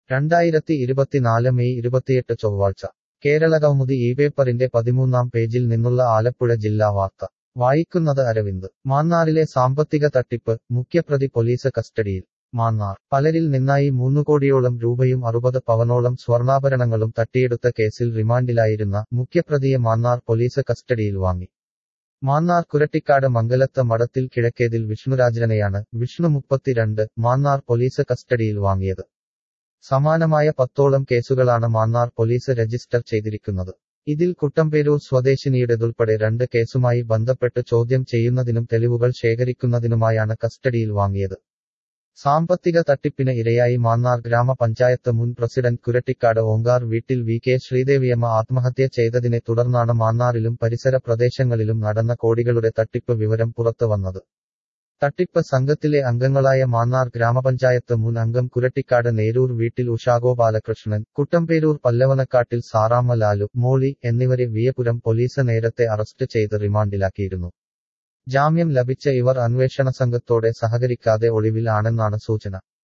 രണ്ടായിരത്തി ഇരുപത്തിനാല് മെയ് ഇരുപത്തിയെട്ട് ചൊവ്വാഴ്ച കേരള കൗമുദി ഈ പേപ്പറിന്റെ പതിമൂന്നാം പേജിൽ നിന്നുള്ള ആലപ്പുഴ ജില്ലാ വാർത്ത വായിക്കുന്നത് അരവിന്ദ് മാന്നാറിലെ സാമ്പത്തിക തട്ടിപ്പ് മുഖ്യപ്രതി പോലീസ് കസ്റ്റഡിയിൽ മാന്നാർ പലരിൽ നിന്നായി മൂന്നു കോടിയോളം രൂപയും അറുപത് പവനോളം സ്വർണ്ണാഭരണങ്ങളും തട്ടിയെടുത്ത കേസിൽ റിമാൻഡിലായിരുന്ന മുഖ്യപ്രതിയെ മാന്നാർ പോലീസ് കസ്റ്റഡിയിൽ വാങ്ങി മാന്നാർ കുരട്ടിക്കാട് മംഗലത്ത് മഠത്തിൽ കിഴക്കേതിൽ വിഷ്ണുരാജനെയാണ് വിഷ്ണു മുപ്പത്തിരണ്ട് മാന്നാർ പോലീസ് കസ്റ്റഡിയിൽ വാങ്ങിയത് സമാനമായ പത്തോളം കേസുകളാണ് മാന്നാർ പോലീസ് രജിസ്റ്റർ ചെയ്തിരിക്കുന്നത് ഇതിൽ കുട്ടമ്പേരൂർ സ്വദേശിനിയുടേതുൾപ്പെടെ രണ്ട് കേസുമായി ബന്ധപ്പെട്ട് ചോദ്യം ചെയ്യുന്നതിനും തെളിവുകൾ ശേഖരിക്കുന്നതിനുമായാണ് കസ്റ്റഡിയിൽ വാങ്ങിയത് സാമ്പത്തിക തട്ടിപ്പിന് ഇരയായി മാന്നാർ ഗ്രാമപഞ്ചായത്ത് മുൻ പ്രസിഡന്റ് കുരട്ടിക്കാട് ഓങ്കാർ വീട്ടിൽ വി കെ ശ്രീദേവിയമ്മ ആത്മഹത്യ ചെയ്തതിനെ തുടർന്നാണ് മാന്നാറിലും പരിസര പ്രദേശങ്ങളിലും നടന്ന കോടികളുടെ തട്ടിപ്പ് വിവരം പുറത്തു വന്നത് തട്ടിപ്പ് സംഘത്തിലെ അംഗങ്ങളായ മാന്നാർ ഗ്രാമപഞ്ചായത്ത് മുൻ അംഗം കുരട്ടിക്കാട് നേരൂർ വീട്ടിൽ ഉഷാഗോ ബാലകൃഷ്ണൻ കുട്ടമ്പേരൂർ പല്ലവനക്കാട്ടിൽ സാറാമ്മ ലാലു മോളി എന്നിവരെ വിയപുരം പോലീസ് നേരത്തെ അറസ്റ്റ് ചെയ്ത് റിമാൻഡിലാക്കിയിരുന്നു ജാമ്യം ലഭിച്ച ഇവർ അന്വേഷണ സംഘത്തോടെ സഹകരിക്കാതെ ഒളിവിൽ ആണെന്നാണ് സൂചന